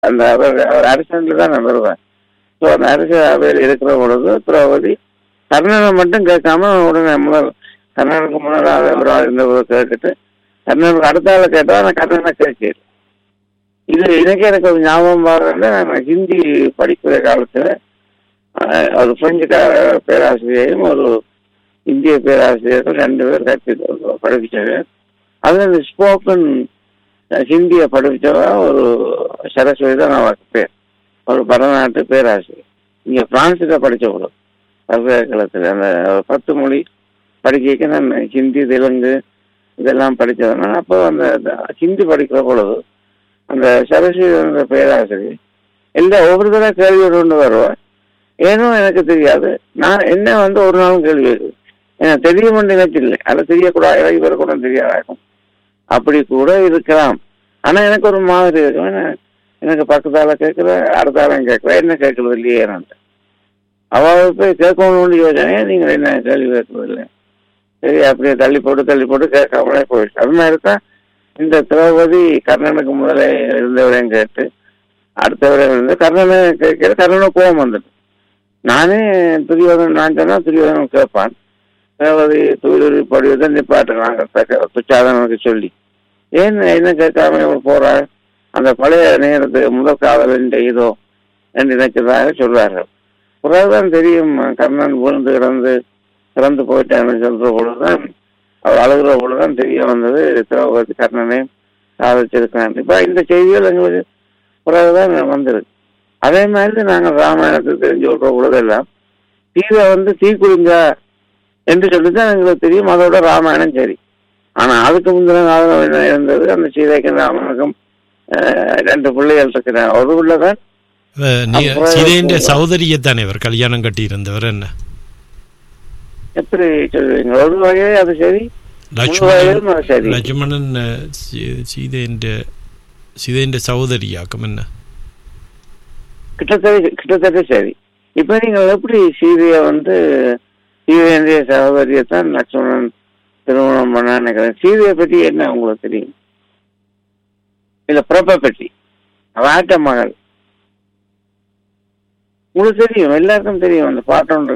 அந்த அவர் அவர் அரசன்ல தான் நான் வருவேன் ஸோ அந்த அரசு அவையில் இருக்கிற பொழுது திரௌபதி கர்ணனை மட்டும் கேட்காம உடனே முதல் கர்ணனுக்கு முன்னதாக ஒரு ஆள் இருந்தவரை கேட்டுட்டு கர்ணனுக்கு அடுத்த ஆளை கேட்டா நான் கர்ணனை கேட்கல இது எனக்கு எனக்கு ஒரு ஞாபகம் பாருங்க நான் ஹிந்தி படிக்கிற காலத்துல அஹ், ஒரு பிரெஞ்சு கா- பேராசிரியரும் ஒரு இந்திய பேராசிரியரும் ரெண்டு பேர் கற்று படிப்பிச்சாங்க அதுல இந்த ஸ்போக்கன் ஹிந்தியை படிச்சவ ஒரு சரஸ்வதி தான் நான் பேர் ஒரு பரதநாட்டு பேராசிரியர் இங்க பிரான்ஸ்ல படிச்ச கூட பல்கலைக்கழகத்தில் அந்த ஒரு பத்து மொழி படிக்க நான் ஹிந்தி தெலுங்கு இதெல்லாம் படித்ததுனால அப்போ அந்த அந்த ஹிந்தி படிக்கிற பொழுது அந்த சரஸ்வதி என்ற பேராசிரியர் எல்லா ஒவ்வொரு தடவை கேள்வி கொண்டு வருவேன் ஏனோ எனக்கு தெரியாது நான் என்ன வந்து ஒரு நாளும் கேள்வி கேட்குது எனக்கு தெரியும் நினைச்சில்லை அதை தெரியக்கூடாது எனக்கு கூட தெரியாதாகும் அப்படி கூட இருக்கலாம் ஆனா எனக்கு ஒரு மாதிரி இருக்கும் என்ன- எனக்கு பக்கத்தால கேட்குற அடுத்தாலும் கேட்குற என்ன கேட்கறது இல்லையே நான் அவள் போய் கேட்கணும்னு யோசனை நீங்க என்ன கேள்வி கேட்கறது இல்லை சரி அப்படியே தள்ளி போட்டு தள்ளி போட்டு கேட்காமலே போயிடுச்சு அது மாதிரி தான் இந்த திரௌபதி கர்ணனுக்கு முதலே இருந்தவரையும் கேட்டு அடுத்தவரையும் இருந்து கர்ணனை கேட்கிற கர்ணனுக்கு கோபம் வந்துட்டு நானே துரியோதன் நான் சொன்னா துரியோதனன் கேட்பான் திரௌபதி தூரி படிவதை நிப்பாட்டுறாங்க துச்சாதனனுக்கு சொல்லி ஏன் என்ன கேட்காம இவர் போறார் அந்த பழைய நேரத்து முதல் காதல் இதோ என்று நினைச்சதாக சொல்றார்கள் பிறகுதான் தெரியும் கர்ணன் விழுந்து கிடந்து இறந்து போயிட்டான்னு சொல்ற பொழுதுதான் அவர் அழுகிற பொழுதுதான் தெரிய வந்தது திரௌபதி கர்ணனை சாதிச்சிருக்கான் இப்ப இந்த செய்திகள் எங்களுக்கு பிறகுதான் வந்திருக்கு அதே மாதிரி நாங்கள் ராமாயணத்தை தெரிஞ்சு விடுற பொழுதெல்லாம் சீதை வந்து தீக்குளிஞ்சா என்று சொல்லிதான் எங்களுக்கு தெரியும் அதோட ராமாயணம் சரி ஆனா அதுக்கு முந்தின காலம் என்ன இருந்தது அந்த சீதைக்கும் ராமனுக்கும் அஹ், ரெண்டு பிள்ளைகள் இருக்கிற ஒரு பிள்ளைதான் அஹ், நீ அப்புறம் சீதையின் சகோதரியைத்தானே இவர் கல்யாணம் கட்டி இருந்தவர் என்ன எப்படி சொல்லுவீங்க ஒரு வகையே அது சரி லட்சுமணன் வகையிலும் அது சரி லட்சுமணன் அஹ், சீ- சீதையின் சீதையின் சகோதரியாக்கும் என்ன கிட்டத்தட்ட கிட்டத்தட்ட சரி இப்ப நீங்கள் எப்படி சீதைய வந்து சீதையனுடைய சகோதரியத்தான் லட்சுமணன் திருமணம் பண்ண நினைக்கிறேன் சீதையை பற்றி என்ன உங்களுக்கு தெரியும் இல்ல பிரப பற்றி வாட்ட மகள் உங்களுக்கு தெரியும் எல்லாருக்கும் தெரியும் அந்த பாட்டு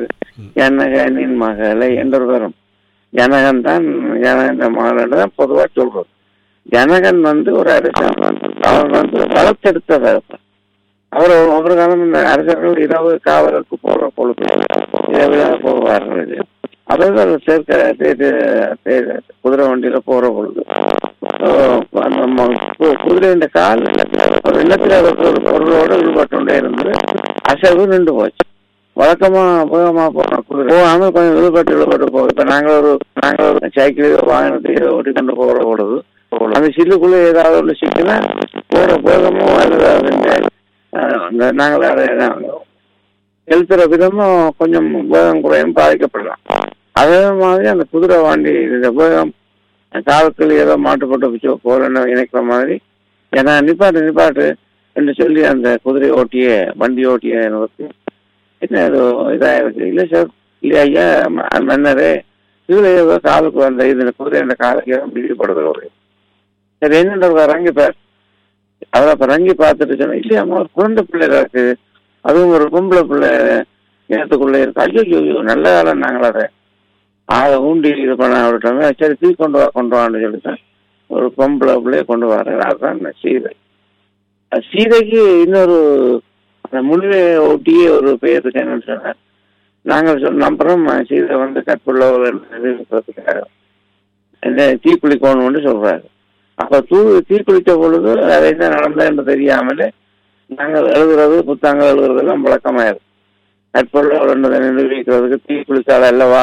ஜனகனின் மகளை என்று வரும் ஜனகன் தான் ஜனகன் மகள் தான் பொதுவா சொல்றது ஜனகன் வந்து ஒரு அரசன் அவர் வந்து வளர்த்தெடுத்த தகப்பன் அவர் ஒவ்வொரு காலம் இந்த அரசர்கள் இரவு காவலுக்கு போற பொழுது இரவுதான் போவார்கள் அவர்கள் சேர்க்க தே- தே- தே- குதிரை வண்டியில போற பொழுது ஓ, அந்த ம- கு- குதிரையின் கால் ஒரு இல்லத்தில் ஒரு பொருளோட ஈடுபட்டுண்டே இருந்து அசைவு நின்று போச்சு வழக்கமா வேகமா போன குதிரை போகாம கொஞ்சம் ஈடுபட்டு ஈடுபட்டு போகும் இப்ப நாங்க ஒரு நாங்க ஒரு சைக்கிளையோ வாகனத்தையோ ஓட்டி கொண்டு போற பொழுது அந்த சில்லுக்குள்ள ஏதாவது ஒன்று சிக்கினா போற வேகமோ அல்லது அதனுடைய, அஹ், அந்த நாங்கள் அதை நாங்கள் செலுத்துற விதமும் கொஞ்சம் வேகம் குறையும் பாதிக்கப்படலாம் அதே மாதிரி அந்த குதிரை வண்டி இந்த வேகம் காலத்தில் ஏதோ மாட்டுப்பட்டு வச்சு போறேன்னு நினைக்கிற மாதிரி ஏன்னா நிப்பாட்டு நிப்பாட்டு என்று சொல்லி அந்த குதிரை ஓட்டிய வண்டி ஓட்டிய எனக்கு என்ன இது இதாக இருக்கு இல்லை சார் இல்லை ஐயா ம- மன்னரே இதுல ஏதோ காலுக்கு வந்த இது இந்த குதிரை இந்த காலுக்கு பிடிக்கப்படுது ஒரு சரி என்னன்ற இறங்கி பார் அவரை அப்ப இறங்கி பார்த்துட்டு சொன்னேன் இல்லையா அம்மா ஒரு குழந்தை பிள்ளை இருக்கு அதுவும் ஒரு பொம்பளை பிள்ளை நேரத்துக்குள்ள இருக்கு ஐயோ ஐயோ நல்ல காலம் நாங்கள் அதை அதை ஊண்டி இது பண்ண விட்டோமே சரி தூக்கி கொண்டு வா கொண்டு வான்னு சொல்லிட்டேன் ஒரு பொம்பளை பிள்ளைய கொண்டு வரேன் அதுதான் இந்த சீதை அது சீதைக்கு இன்னொரு அந்த முழுவை ஒட்டியே ஒரு பெயர் இருக்கு என்னன்னு சொன்னார் நாங்கள் சொன்ன நம்புறோம் சீதை வந்து கற்புள்ளவர் இருக்கிறதுக்காக என்ன தீக்குளிக்கணும்னு சொல்றாரு அப்ப தூ தீக்குளித்த பொழுது அது என்ன நடந்ததுன்னு தெரியாமலே நாங்கள் எழுதுறது புத்தகங்கள் எழுதுறதெல்லாம் வழக்கமாயிருக்கு கற்புள்ளவர் என்பதை நிரூபிக்கிறதுக்கு தீ குளித்தாள் அல்லவா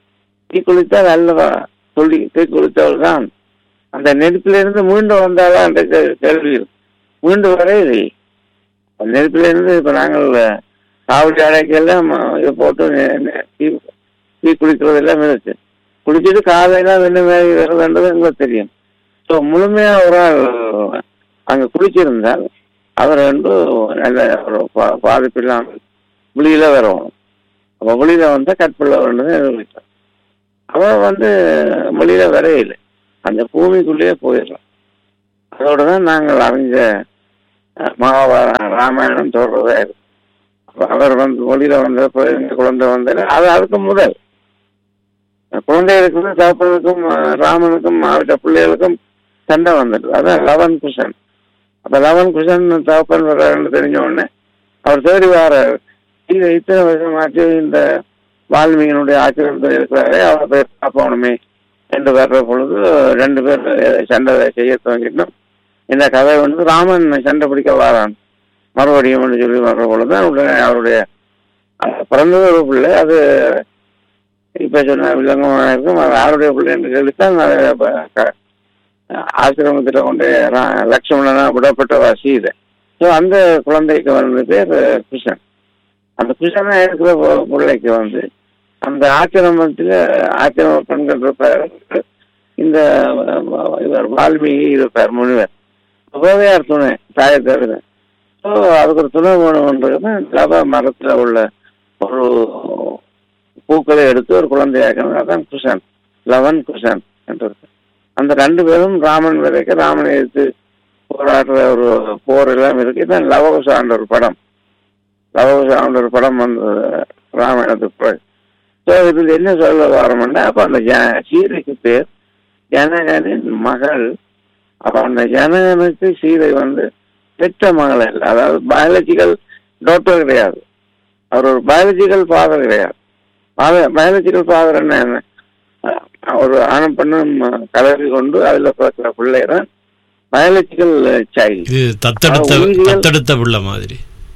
தீ குளித்தால் அல்லவா சொல்லி தீ குளித்தவள் தான் அந்த நெருப்பிலிருந்து மீண்டு வந்தாலா அந்த கே- கேள்வி இருக்கு. மீண்டு வரையில்லை அந்த நெருப்பிலிருந்து இப்ப நாங்கள் காவடி அடைக்கெல்லாம் இதை போட்டு நெ- நெ- தீ தீ குளிக்கிறது எல்லாம் இருக்கு குளிச்சுட்டு காலையெல்லாம் வெண்ணு மேலே வருதுன்றது எங்களுக்கு தெரியும் ஸோ முழுமையா ஒரு ஆள் அங்க குளிச்சிருந்தால் அவர் வந்து நல்ல ஒரு பா- பாதிப்பு இல்லாமல் வெளியில வரணும் அப்ப வெளியில வந்தா கற்புள்ள வரணும்னு நிரூபித்தார் அவன் வந்து வெளியில வரையில அந்த பூமிக்குள்ளேயே போயிடலாம் அதோட தான் நாங்கள் அறிஞ்ச அஹ், மகாபாரதம் ராமாயணம் சொல்றதா இருக்கு அப்ப அவர் வந்து ஒளியில வந்தப்ப இந்த குழந்தை வந்தது அது அதுக்கு முதல் குழந்தைகளுக்கும் தகப்பனுக்கும் அஹ், ராமனுக்கும் அவருடைய பிள்ளைகளுக்கும் சண்டை வந்துடுது அதான் லவன் குஷன் அப்ப லவன் குஷன் தகப்பன் வர்றாருன்னு தெரிஞ்ச உடனே அவர் தேடி வர்றாரு இது இத்தனை வருஷமாச்சு இந்த வால்மீகனுடைய ஆச்சரியத்தில் இருக்கிறாரே அவர் பேர் காப்பானுமே என்று வர்ற பொழுது ரெண்டு பேர் சண்டை செய்ய துவங்கிட்டோம் இந்த கதை வந்து ராமன் சண்டை பிடிக்க வாரான் மறுபடியும் என்று சொல்லி வர்ற பொழுது உடனே அவருடைய அஹ், பிறந்தது ஒரு பிள்ளை அது இப்ப சொன்ன வில்லங்கமாக இருக்கும் அது யாருடைய பிள்ளை என்று கேள்வித்தான் அது அப்ப க- ஆசிரமத்தில் கொண்டு ரா- லக்ஷ்மணனா விடப்பட்ட சீதை ஸோ அந்த குழந்தைக்கு வந்து பேர் கிருஷ்ணன் அந்த கிருஷ்ணனா இருக்கிற பு- பிள்ளைக்கு வந்து அந்த ஆசிரமத்தில் ஆசிரம பெண்கள் இருப்பார் இந்த அஹ், இவர் வால்மீகி இருப்பார் முனிவர் உபவையார் துணை தாயை தவிர ஸோ அதுக்கு ஒரு துணை வேணும்ன்றது லவ மரத்தில் உள்ள ஒரு பூக்களை எடுத்து ஒரு குழந்தையாக்கணும் அதான் குஷன் லவன் குஷன் என்றது அந்த ரெண்டு பேரும் ராமன் வரைக்க ராமனை எடுத்து போராடுற ஒரு போர் எல்லாம் இருக்கு இதான் லவகுஷான்ற ஒரு படம் லவகுஷான்ற ஒரு படம் வந்து ராமாயணத்துக்கு பிறகு ஸோ இதில் என்ன சொல்ல வரோம்னா அப்போ அந்த ஜ- சீதைக்கு பேர் ஜனகனின் மகள் அப்போ அந்த ஜனகனுக்கு சீதை வந்து பெற்ற மகள் அல்ல அதாவது பயாலஜிக்கல் டாக்டர் கிடையாது அவர் ஒரு பயாலஜிக்கல் ஃபாதர் கிடையாது பயாலஜிக்கல் ஃபாதர் என்ன என்ன அஹ் ஒரு ஆணும் பெண்ணும் கலரி கொண்டு அதில் பிறக்கிற பிள்ளை தான் பயாலஜிக்கல் சைல்டு இது தத்தெடுத்த ஆ, உயிரியல். தத்தெடுத்த பிள்ளை மாதிரி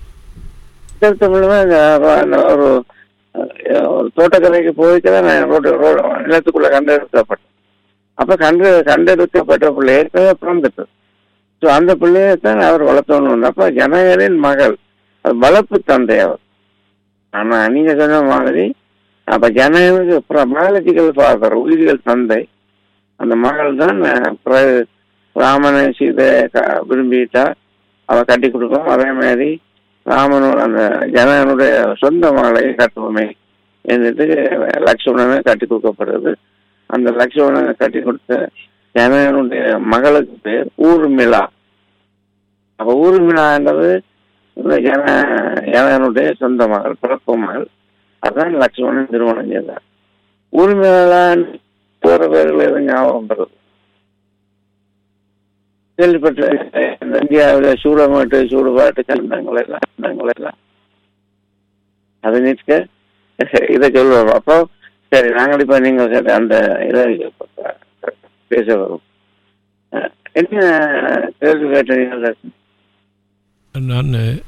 ஒரு அஹ், ஒரு தோட்டக்கலைக்கு போய்க்கதான் நான் ரோடு ரோடு நிலத்துக்குள்ள கண்டெடுக்கப்பட்டேன் அப்ப கண்டு கண்டெடுக்கப்பட்ட பிள்ளை ஏற்கனவே பிறந்துட்டு ஸோ அந்த பிள்ளையைத்தான் அவர் வளர்த்தணும் அப்ப ஜனகரின் மகள் அது வளர்ப்பு தந்தை அவர் ஆனா நீங்க சொன்ன மாதிரி அப்ப ஜனகனுக்கு பயாலஜிக்கல் ஃபாதர் உயிரியல் தந்தை அந்த மகள் தான் அஹ், பிற- ராமனை சீதை க- விரும்பிட்டா அவ கட்டி கொடுக்கும் அதே மாதிரி ராமனோட அந்த ஜனகனுடைய சொந்த மகளை கட்டுவோமே എന്നിട്ട് லக்ஷ்மணனை கட்டி கொடுக்கப்படுறது அந்த லக்ஷ்மணனை கட்டி கொடுத்த ஜனகனுடைய மகளுக்கு பேர் ஊர்மிளா அப்ப ஊர்மிளான்றது இந்த ஜன ஜனகனுடைய சொந்த மகள் பிறப்பு மகள் அதான் லக்ஷ்மணன் திருமணம் செய்தார் ஊர்மிளான் போற பேர்கள் எதுவும் ஞாபகம் வருது கேள்விப்பட்ட இந்த இந்தியாவில் சூடமாட்டு சூடுபாட்டு சந்தங்கள் எல்லாம் சந்தங்கள் எல்லாம் அது நிற்க இதை சொல்லுவோம் அப்போ சரி நாங்கள் இப்ப நீங்க கேட்ட அந்த இதை பேச வரும் அஹ், என்ன கேள்வி கேட்டீங்க நான்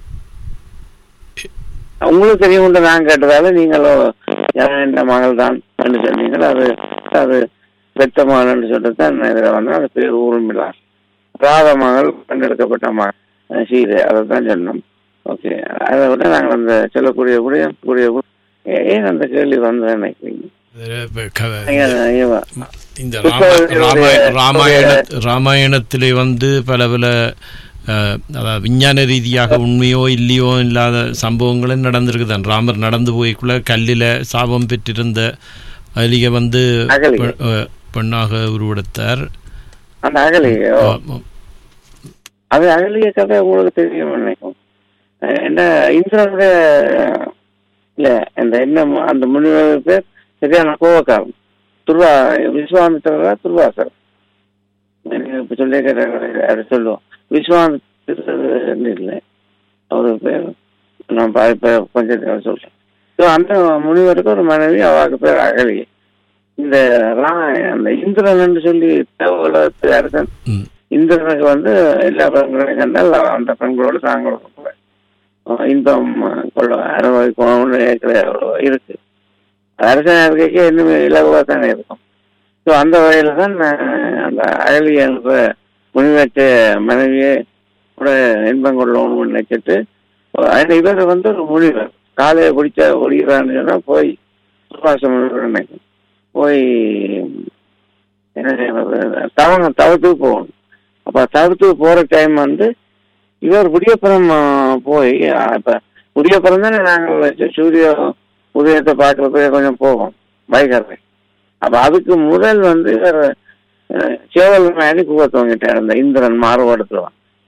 உங்களுக்கு தெரியும் நான் கேட்டதால நீங்களும் என் மகள் தான் சொன்னீங்க அது அது பெத்த மகள்னு சொல்லிட்டு தான் இதில் வந்து அது பேர் ஊருமில்லா ராத மகள் கண்டெடுக்கப்பட்ட மகள் சீதை அதை தான் சொன்னோம் ஓகே அதை விட நாங்கள் அந்த சொல்லக்கூடிய கூடிய கூடிய ஏன் அந்த கேள்வி வந்து நினைக்கிறீங்க இது க- ஐயா, ஐயா, இந்த இப்போ ராம- இதனுடைய- ராமாய- ராமாயண ராமாயணத்திலே வந்து பல பல அஹ், அதாவது விஞ்ஞான ரீதியாக உண்மையோ இல்லையோ இல்லாத சம்பவங்களும் நடந்திருக்குதான் ராமர் நடந்து போய்க்குள்ள கல்லில் சாபம் பெற்றிருந்த அலிக வந்து அகலிகை. பெ- அஹ், பெண்ணாக உருவெடுத்தார் அந்த அகலிகை ஓ. ஆமாம். அது அகலிய கதை உங்களுக்கு தெரியும் நினைக்கும் அஹ் என்ன இந்திரனுடைய இல்ல அந்த என்ன மு- அந்த முனிவர் பேர் சரியான கோவக்காரன் துர்வா விஸ்வாமித்திரரா துர்வாசர் எனக்கு இப்ப சொல்லி அதை சொல்லுவோம் விஸ்வாமித்திரர் இல்லை அவரு பேர் நான் பா- இப்ப கொஞ்சம் நேரம் சொல்றேன் ஸோ அந்த முனிவருக்கு ஒரு மனைவி அவருக்கு பேர் அகலி இந்த ரா- அந்த இந்திரன் என்று சொல்லி உலகத்து அரசன் ம். இந்திரனுக்கு வந்து எல்லா பெண்களையும் கண்டால் அந்த பெண்களோடு தாங்களும் இன்பம் கொள்ள அனுபவிக்கணும்னு ஏற்கனவே இருக்கு அரசன் இருக்கைக்கு இன்னும் இலகுவாக தானே இருக்கும் ஸோ அந்த வகையில தான் நான் அந்த அகலி என்ற முனிவற்ற மனைவியை கூட இன்பம் கொள்ளணும்னு நினைச்சிட்டு அதில் இவர் வந்து ஒரு முனிவர் காலையை பிடிச்சா ஒடிக்கிறான்னு சொன்னா போய் சுபாசம் நினைக்கும் போய் என்ன செய்யறது தவங்க தவத்துக்கு போகணும் அப்ப தவத்துக்கு போற டைம் வந்து இவர் விடியப்புறம் ஆ, போய் ஆ, இப்ப விடியப்புறம் தானே நாங்கள் வச்சு சூரிய உதயத்தை பார்க்கறதுக்கு கொஞ்சம் போவோம் பைக்கரை அப்ப அதுக்கு முதல் வந்து இவர் அஹ், சேவல் மாதிரி கூவ துவங்கிட்டார் அந்த இந்திரன் மாறுபடுத்துவான்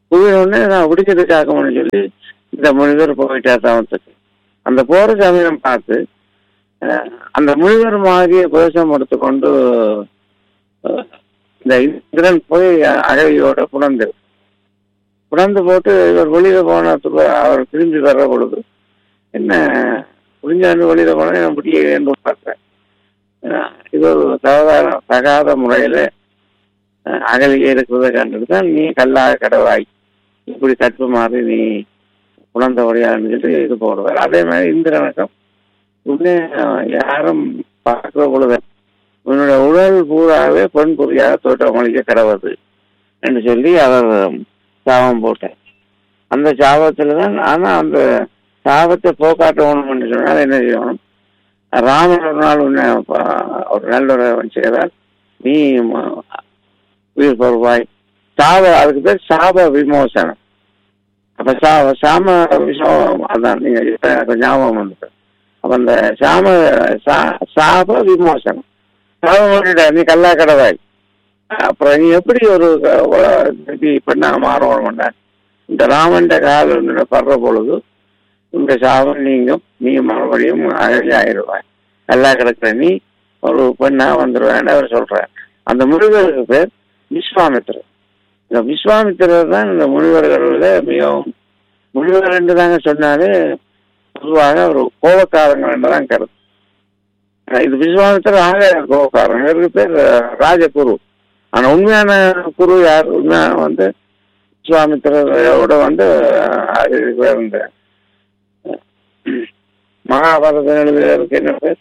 கூவினோடனே நான் விடுக்கிறதுக்காகணும்னு சொல்லி இந்த முனிவர் போயிட்டார் தவத்துக்கு அந்த போற சமயம் பார்த்து அஹ், அந்த முனிவர் மாதிரியே வேஷம் எடுத்துக்கொண்டு அஹ், இந்த இந்திரன் போய் அகவியோட புணர்ந்து புணர்ந்து போட்டு இவர் வெளியில போனதுக்கு அவர் திரும்பி வர்ற பொழுது என்ன புரிஞ்சாண்டு வெளியில போனா நான் முடிய வேண்டும் பார்த்தேன் அஹ், இது ஒரு தகாத தகாத முறையில அஹ், அகலியே இருக்கிறத கண்டுட்டு தான் நீ கல்லாக கடவாய் இப்படி கற்பு மாறி நீ உணர்ந்தபடியான்னு சொல்லி இது போடுவார் அதே மாதிரி இந்திரனுக்கும் உடனே அஹ், யாரும் பார்க்கிற பொழுது உன்னுடைய உடல் பூராவே பெண் பொறியாக தோற்றமளிக்க கிடவது என்று சொல்லி அவர் சாபம் போட்டார் அந்த சாபத்துல தான் ஆனா அந்த சாபத்தை போக்காட்டணும் என்று சொன்னால் என்ன செய்யணும் ராமன் ஒரு நாள் உன்னை ப- ஒரு நல்ல செய்தால் நீ ம- உயிர் பொறுவாய் சாப அதுக்கு பேர் சாப விமோசனம் அப்ப சா- சாம விஷம் அதான் நீங்க இப்ப எனக்கு ஞாபகம் வந்துட்டு அப்ப அந்த சாம சா- சாப விமோசனம் சாபம் பண்ணிட்ட நீ கல்லா கடவாய் அப்புறம் நீ எப்படி ஒரு க- உல- திருப்பி பெண்ணா மாறணும்னா இந்த ராமன் கால் உன்னோட படுற பொழுது இந்த சாபம் நீங்கும் நீ மறுபடியும் அழகி ஆயிடுவாய் கல்லா கிடக்குற நீ ஒரு பெண்ணா வந்துடுவேன்னு அவர் சொல்றார் அந்த முருகருக்கு பேர் விஸ்வாமித்திரர் இந்த விஸ்வாமித்திரர் தான் இந்த முனிவர்களில் மிகவும் முனிவர் என்று தாங்க சொன்னாலே பொதுவாக ஒரு கோபக்காரங்க என்று தான் கருத்து அஹ் இது விஸ்வாமித்திரர் ஆக கோபக்காரங்க இவருக்கு பேர் அஹ், ராஜகுரு ஆனா உண்மையான குரு யார் உண்மையான வந்து விஸ்வாமித்திரரோட வந்து அஹ், இதுக்கு பேர் இந்த அஹ், மகாபாரதம் எழுதுறதுக்கு என்ன பேர்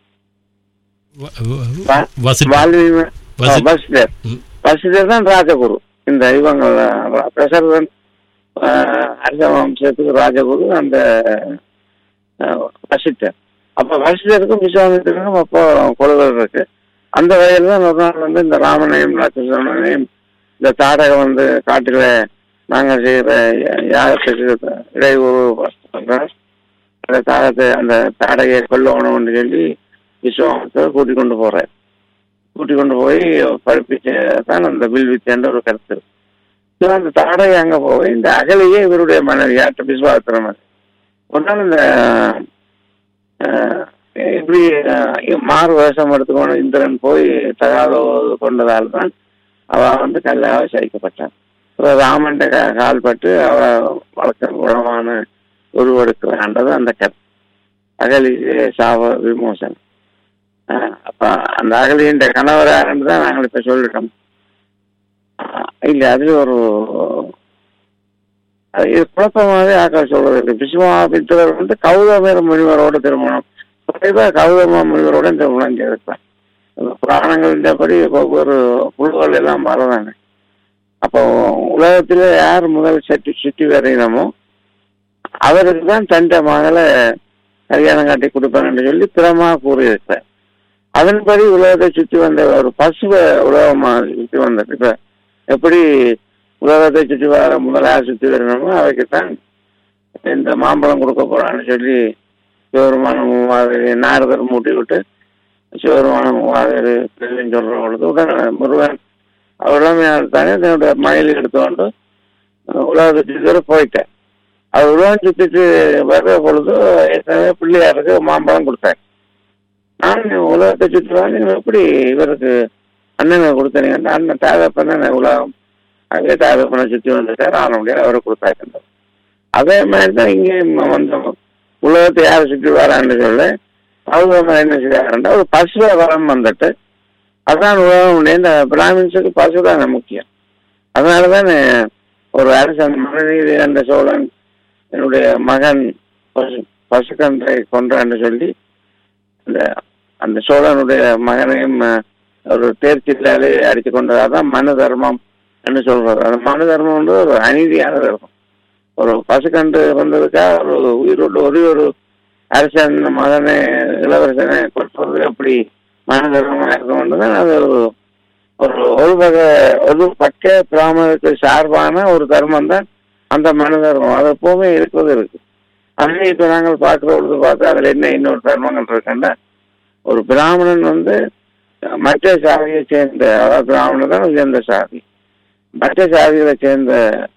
வ- வ- வா- வசி- வால்மீகி வசி- வசிஷ்டர் ம். வசிஷ்டர் தான் ராஜகுரு இந்த இவங்க அஹ், தசரதன் அஹ், அரச வம்சத்துக்கு ராஜகுரு அந்த அஹ், வசிஷ்டர் அப்ப வசிஷ்டருக்கும் விஸ்வாமித்திரருக்கும் அப்போ கொள்கை இருக்கு அந்த வகையில் தான் ஒரு நாள் வந்து இந்த ராமனையும் லட்சுமணனையும் இந்த தாடகை வந்து காட்டுல நாங்கள் செய்கிற யாகத்துக்கு இடையூறு பண்றோம். அந்த தாகத்தை அந்த தாடகையை கொல்லணும்னு சொல்லி விஸ்வாமித்திரர் கூட்டிக் கொண்டு போறார் கூட்டிக் கொண்டு போய் படிப்பிச்ச தான் அந்த வில் வித்தியான்ற ஒரு கருத்து இருக்கு. So, அந்த தாடகை அங்க போய் இந்த அகலையே இவருடைய மனைவி யார்கிட்ட விஸ்வாமித்திரன் ஒரு நாள் இந்த அஹ், இப்படி அஹ், மாறு வேஷம் எடுத்துக்கொண்டு இந்திரன் போய் தகாத கொண்டதால் தான் அவ வந்து கல்லாக சகிக்கப்பட்டான் அப்புறம் ராமன்ட்ட கா- கால்பட்டு அவ வழக்க குணமான உருவெடுக்கிறான்றது அந்த கருத்து அகலி சாவ விமோசனம் அஹ், அப்ப அந்த அகலியின் கணவரான்னு தான் நாங்கள் இப்ப சொல்லிட்டோம் அஹ், இல்ல அது ஒரு அது இது குழப்பமாவே ஆக்கள் சொல்றது இருக்கு விஸ்வாமித்திரர் வந்து கௌதமர் முனிவரோட திருமணம் குறைவா கௌதம முனிவரோட திருமணம் செய்திருப்பார் அந்த புராணங்களின்படி ஒவ்வொரு புழுகள் எல்லாம் வரதாங்க அப்போ உலகத்திலே யார் முதல் சட்டி சுற்றி வரையினமோ அவருக்கு தான் தண்டை மகளை கல்யாணம் காட்டி கொடுப்பாங்கன்னு சொல்லி பிரமா கூறியிருப்பார் அதன்படி உலகத்தை சுற்றி வந்த ஒரு பசுவை உலகமா சுற்றி வந்தது இப்ப எப்படி உலகத்தை சுற்றி வர முதலாக சுற்றி வரணுமோ அவைக்கு தான் இந்த மாம்பழம் கொடுக்க போறான்னு சொல்லி சிவருமான மூவாதிரி நாரதர் மூட்டி விட்டு சிவருமான மூவாதிரி பெரியன்னு சொல்ற பொழுது உடனே முருகன் உடமையால் தானே தன்னுடைய மயில் எடுத்துக்கொண்டு உலகத்தை சுற்றி வர போயிட்டேன் அது உலகம் சுற்றிட்டு வர்ற பொழுது ஏற்கனவே பிள்ளையாருக்கு மாம்பழம் கொடுத்தார் நான் உலகத்தை சுற்றி வர நீங்க எப்படி இவருக்கு அண்ணனை கொடுத்தீங்க அண்ணன் தேவைப்பண்ண உலகம் அதே தேவைப்பண்ண சுற்றி வந்துட்டார் ஆன முடியாது அவரை கொடுத்தாரு அதே மாதிரி தான் இங்கேயும் வந்து உலகத்தை யார் சுற்றி வரான்னு சொல்ல அவங்க என்ன செய்யாருன்னா ஒரு பசுவ வரம் வந்துட்டு அதான் உலகம் இந்த பிராமின்ஸுக்கு பசு தானே முக்கியம் அதனால தானே ஒரு அரசன் மனுநீதி என்ற சோழன் என்னுடைய மகன் பசு பசுக்கன்றை கொன்றான்னு சொல்லி அந்த அந்த சோழனுடைய மகனையும் அஹ், ஒரு தேர்ச்சியிலாலே அடித்து கொண்டதான் மனு தர்மம் என்று சொல்றாரு அந்த மனு தர்மம் வந்து ஒரு அநீதியான தர்மம் ஒரு பசுக்கன்று வந்ததுக்காக ஒரு உயிரோடு ஒரே ஒரு அரசன் மகனை இளவரசனை கொடுப்பது எப்படி மனு தர்மமா இருக்கும் தான் அது ஒரு ஒரு ஒரு வகை ஒரு பக்க பிராமணருக்கு சார்பான ஒரு தர்மம் தான் அந்த மனு தர்மம் அது எப்பவுமே இருக்கிறது இருக்கு அதுவே இப்ப நாங்கள் பார்க்கிற பொழுது பார்த்தா அதுல என்ன இன்னொரு தர்மங்கள் இருக்குன்னா ஒரு பிராமணன் வந்து மற்ற சாதியை சேர்ந்த அதாவது பிராமணன் தான் உயர்ந்த சாதி மற்ற சாதிகளை சேர்ந்த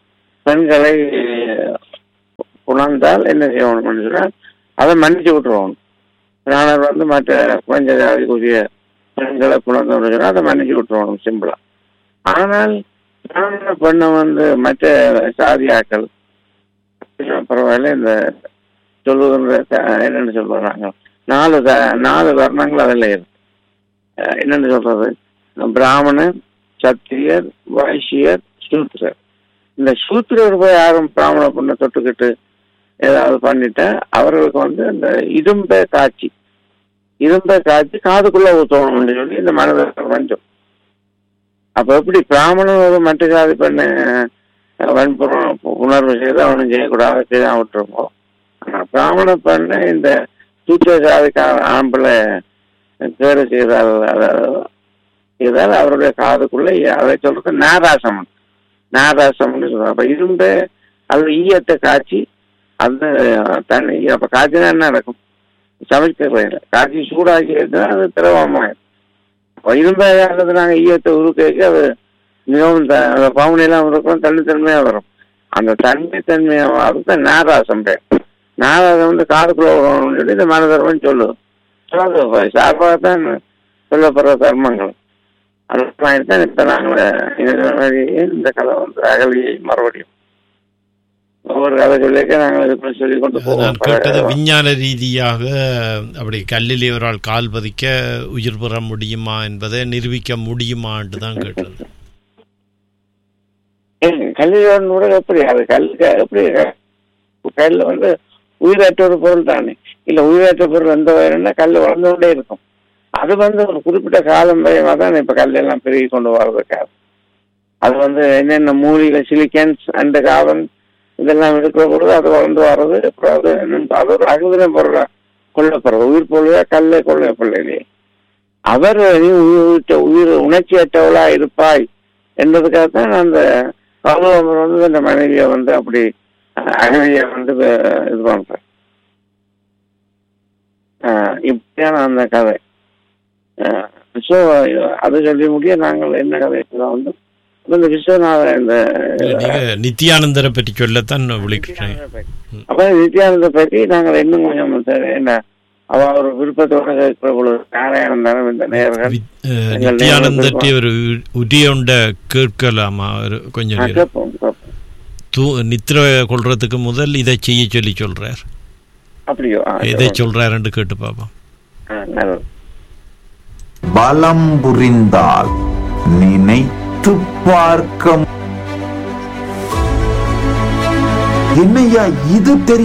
பெண்களை உணர்ந்தால் என்ன செய்யணும்னு சொன்னால் அதை மன்னிச்சு விட்டுருவோம் நானர் வந்து மற்ற குறைஞ்ச ஜாதிக்குரிய பெண்களை குணர்ந்தோம்னு சொன்னால் அதை மன்னிச்சு விட்டுருவோம் சிம்பிளா ஆனால் பிராமண பெண்ணை வந்து மற்ற சாதியாக்கள் பரவாயில்ல இந்த சொல்லுகின்ற த- என்னன்னு சொல்றாங்க நாலு த- நாலு வர்ணங்கள் அதில் இருக்கு அஹ் என்னன்னு சொல்றது பிராமணர் சத்திரியர் வைசியர் சூத்திரர் இந்த சூத்திரர் போய் யாரும் பிராமண பொண்ணை தொட்டுக்கிட்டு ஏதாவது பண்ணிட்டா அவர்களுக்கு வந்து இந்த இரும்பை காய்ச்சி இரும்பை காய்ச்சி காதுக்குள்ள ஊத்தணும்னு சொல்லி இந்த மனதில் கொஞ்சம் அப்ப எப்படி பிராமணன் ஒரு மற்ற ஜாதி பெண்ணு அஹ், வன்புறம் உணர்வு செய்து அவனும் செய்யக்கூடாது செய்யாம விட்டுருப்போம் ஆனா பிராமண பெண்ணை இந்த சூத்திர ஜாதிக்கார ஆம்பளை கேடு செய்தால் அதாவது செய்தால் அவருடைய காதுக்குள்ள அதை சொல்றது நாராசம் நாராசம்னு சொல்றாங்க அப்ப இரும்பு அது ஈயத்தை காய்ச்சி அந்த தண்ணி அப்ப காய்ச்சினா என்ன நடக்கும் சமைக்கிறது இல்லை காய்ச்சி சூடாக்கி எடுத்தா அது திரவமாயிடும் அப்ப இரும்பாக நாங்க ஈயத்தை உருக்க அது மிகவும் த- அந்த பவுனிலாம் இருக்கும் தனித்தன்மையா வரும் அந்த தனித்தன்மையாக அதுதான் நாராசம் பேர் நாராசம் வந்து காதுக்குள்ள விடணும்னு சொல்லி இந்த மனதர்மம் சொல்லுது சொல்லுது சார்பாக தான் சொல்லப்படுற தர்மங்கள் அதெல்லாம் தான் இப்ப நாங்கள் இந்த கதை வந்து அகலியை மறுபடியும் ஒவ்வொரு கதை சொல்லிக்க நாங்கள் இதுக்குள்ள சொல்லி கொண்டு நான் கேட்டது போவோம் விஞ்ஞான ரீதியாக அப்படி கல்லிலே ஒரு ஆள் கால் பதிக்க உயிர் பெற முடியுமா என்பதை நிரூபிக்க முடியுமான்னு தான் கேட்டது கல்லியோட கூட எப்படி அது கல் எப்படி கல் வந்து உயிரற்ற ஒரு பொருள் தானே இல்ல உயிரற்ற பொருள் எந்த வயதுன்னா கல் வளர்ந்து கொண்டே இருக்கும் அது வந்து ஒரு குறிப்பிட்ட காலம் பயமா தான் இப்ப கல் எல்லாம் பெருகி கொண்டு வர்றதுக்காக அது வந்து என்னென்ன மூலிகை சிலிக்கன்ஸ் அந்த காலம் இதெல்லாம் இருக்கிற பொழுது அது வளர்ந்து வர்றது அப்புறம் அது என்னன்னு அது ஒரு அகுதின பொருளா கொல்லப்படுறது உயிர் பொருளா கல்லை கொல்லப்படலையே அவர் நீ உயிர் உயிர் உணர்ச்சியற்றவளா இருப்பாய் என்பதுக்காக தான் அந்த பகவான் வந்து அந்த மனைவியை வந்து அப்படி அகவியை வந்து அஹ், இது பண்றேன் இப்படியான அந்த கதை ஸோ அது சொல்லி முடிய நாங்கள் என்ன கதை வந்து இந்த விஸ்வநாத இந்த நீங்க நித்யானந்தரை பற்றி சொல்லத்தான் விழிக்கிறேன் அப்ப நித்யானந்த பற்றி நாங்கள் இன்னும் கொஞ்சம் தெ- என்ன அவ ஒரு விருப்பத்தோட கேட்கிற பொழுது நாராயணன் இந்த நேர்கள் வி- அஹ், நித்யானந்தத்தை ஒரு உ- உரியொண்ட கேட்கலாமா ஒரு கொஞ்சம் நேரம். கேட்போம் கேட்போம். தூ நித்திர கொள்றதுக்கு முதல் இதை செய்ய சொல்லி சொல்றார் அப்படியோ ஆ, எதை சரி. சொல்றாருன்னு கேட்டு பார்ப்போம் ஆ, நல்லது பலம் புரிந்தால் நினைத்து பார்க்க என்னையா இது தெரியும்